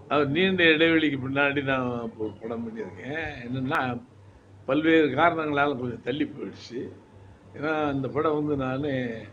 அவர் நீண்ட இடைவெளிக்கு முன்னாடி நான் இப்போ ஒரு படம் பண்ணியிருக்கேன் என்னென்னா பல்வேறு காரணங்களால் கொஞ்சம் தள்ளி போயிடுச்சு ஏன்னா அந்த படம் வந்து நான்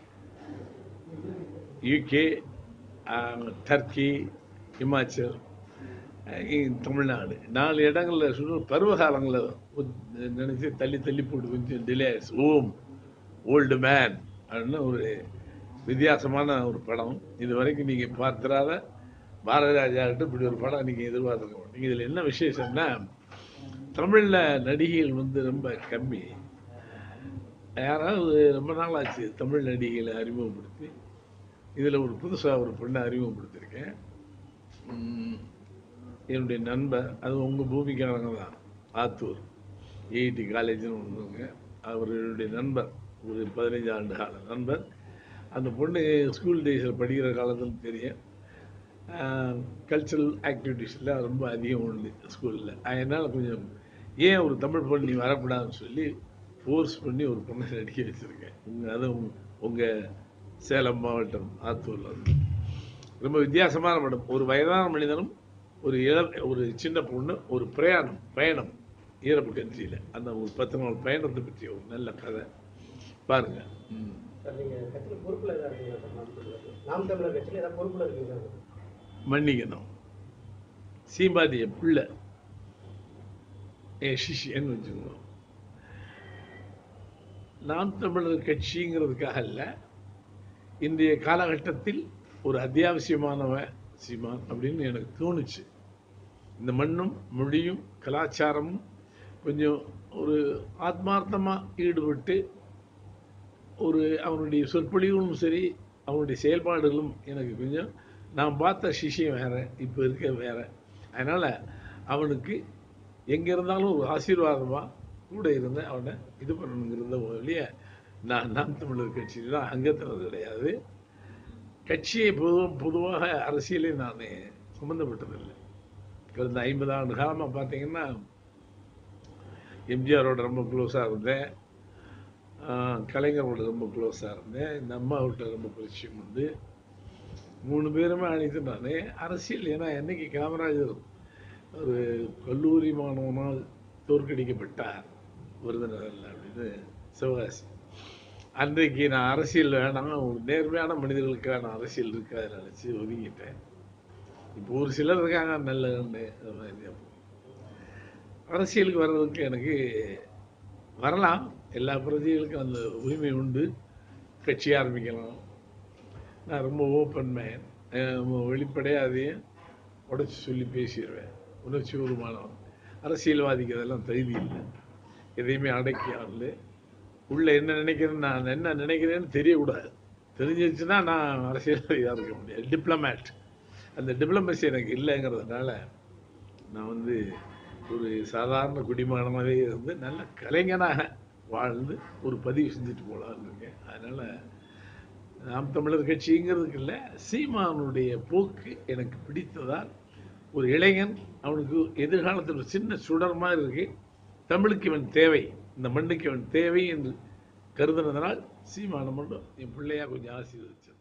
யூகே டர்க்கி ஹிமாச்சல் அஹ் இ- தமிழ்நாடு நாலு இடங்களில் சுடு பருவகாலங்களில் நினச்சி தள்ளி தள்ளி போட்டு கொஞ்சம் டிலே ஆயிடுச்சு ஓம் ஓல்டு மேன் அப்படின்னு ஒரு வித்தியாசமான ஒரு படம் இது வரைக்கும் நீங்கள் பார்த்திராத பாரதி ராஜா கிட்ட இப்படி ஒரு படம் நீங்கள் எதிர்பார்த்துருக்க மாட்டீங்க இதில் என்ன விசேஷம்னா தமிழில் நடிகைகள் வந்து ரொம்ப கம்மி யாராவது ரொம்ப நாள் ஆச்சு தமிழ் நடிகைகளை அறிமுகப்படுத்தி இதில் ஒரு புதுசாக ஒரு பெண்ணை அறிமுகப்படுத்தியிருக்கேன் உம், என்னுடைய நண்பர் அது உங்கள் பூமிக்காரங்க தான் ஆத்தூர் ஏஐடி காலேஜ்னு ஒன்றுங்க அவர்களுடைய நண்பர் ஒரு பதினைஞ்சு ஆண்டு கால நண்பர் அந்த பொண்ணு ஸ்கூல் டேஸில் படிக்கிற காலத்துல தெரியும் கல்ச்சரல் ஆக்டிவிட்டீஸில் ரொம்ப அதிகம் உண்டு ஸ்கூலில் அதனால் கொஞ்சம் ஏன் ஒரு தமிழ் பொண்ணு நீ வரக்கூடாதுன்னு சொல்லி ஃபோர்ஸ் பண்ணி ஒரு பொண்ணை நடிக்க வச்சுருக்கேன் உங்கள் அதுவும் உங்கள் சேலம் மாவட்டம் ஆத்தூரில் வந்து ரொம்ப வித்தியாசமான படம் ஒரு வயதான மனிதனும் ஒரு இள ஒரு சின்ன பொண்ணு ஒரு பிரயாணம் பயணம் ஈரப்பு கண்ட்ரியில் அந்த ஒரு பத்து நாள் பயணத்தை பற்றி ஒரு நல்ல கதை பாருங்க ம். சார் நீங்க கட்சியில் பொறுப்புல ஏதாவது இருக்கீங்களா சார் நாம் தமிழர் நாம் தமிழர் கட்சியில் ஏதாவது பொறுப்புல இருக்கீங்களா சார் மன்னிக்கணும் சீம்பாதிய பிள்ளை என் சிஷியன்னு வச்சுக்கோங்க நாம் தமிழர் கட்சிங்கிறதுக்காக அல்ல இன்றைய காலகட்டத்தில் ஒரு அத்தியாவசியமானவன் சீமான் அப்படின்னு எனக்கு தோணுச்சு இந்த மண்ணும் மொழியும் கலாச்சாரமும் கொஞ்சம் ஒரு ஆத்மார்த்தமாக ஈடுபட்டு ஒரு அவனுடைய சொற்பொழிவும் சரி அவனுடைய செயல்பாடுகளும் எனக்கு கொஞ்சம் நான் பார்த்த சிஷியம் வேற இப்போ இருக்க வேற அதனால் அவனுக்கு எங்கே இருந்தாலும் ஒரு ஆசீர்வாதமாக கூட இருந்து அவனை இது பண்ணணுங்கிறத ஒழிய நான் நாம் தமிழர் கட்சியில் தான் அங்கத்தினது கிடையாது கட்சியை பொது பொதுவாக அரசியலே நான் சம்மந்தப்பட்டதில்லை கடந்த ஐம்பது ஆண்டு காலமாக பார்த்தீங்கன்னா எம்ஜிஆரோட ரொம்ப க்ளோஸாக இருந்தேன் ஆஹ் கலைஞரோட ரொம்ப க்ளோஸாக இருந்தேன் இந்த அம்மாவிட்ட ரொம்ப பரிச்சயம் உண்டு மூணு பேருமே அழைத்து நான் அரசியல் ஏன்னா என்னைக்கு காமராஜர் ஒரு கல்லூரி மாணவனால் தோற்கடிக்கப்பட்டார் விருதுநகரில் அப்படின்னு சிவகாசி அன்றைக்கு நான் அரசியல் வேணாம் ஒரு நேர்மையான மனிதர்களுக்கான அரசியல் இருக்காது நினச்சி ஒதுங்கிட்டேன் இப்போ ஒரு சிலர் இருக்காங்க நல்ல அது மாதிரி அரசியலுக்கு வர்றதுக்கு எனக்கு வரலாம் எல்லா பிரதிகளுக்கும் அந்த உரிமை உண்டு கட்சி ஆரம்பிக்கலாம் நான் ரொம்ப ஓப்பன் மேன் வெளிப்படையாக அதையும் உடச்சி சொல்லி பேசிடுவேன் உணர்ச்சி பூர்வமானவன் அரசியல்வாதிக்கு அதெல்லாம் தகுதி இல்லை எதையுமே அடக்கி ஆளு உள்ள என்ன நினைக்கிறேன்னு நான் என்ன நினைக்கிறேன்னு தெரியக்கூடாது தெரிஞ்சிருச்சுன்னா நான் அரசியல்வாதியாக இருக்க முடியாது டிப்ளமேட் அந்த டிப்ளமசி எனக்கு இல்லைங்கிறதுனால நான் வந்து ஒரு சாதாரண குடிமகனாகவே இருந்து நல்ல கலைஞனாக வாழ்ந்து ஒரு பதிவு செஞ்சுட்டு போகலான்னு இருக்கேன் அதனால் நாம் தமிழர் கட்சிங்கிறதுக்கு இல்லை சீமானுடைய போக்கு எனக்கு பிடித்ததால் ஒரு இளைஞன் அவனுக்கு எதிர்காலத்தில் ஒரு சின்ன சுடர் மாதிரி இருக்கு தமிழுக்கு இவன் தேவை இந்த மண்ணுக்கு இவன் தேவை என்று கருதுனதனால் சீமானை மட்டும் என் பிள்ளையா கொஞ்சம் ஆசீர்வதிச்சது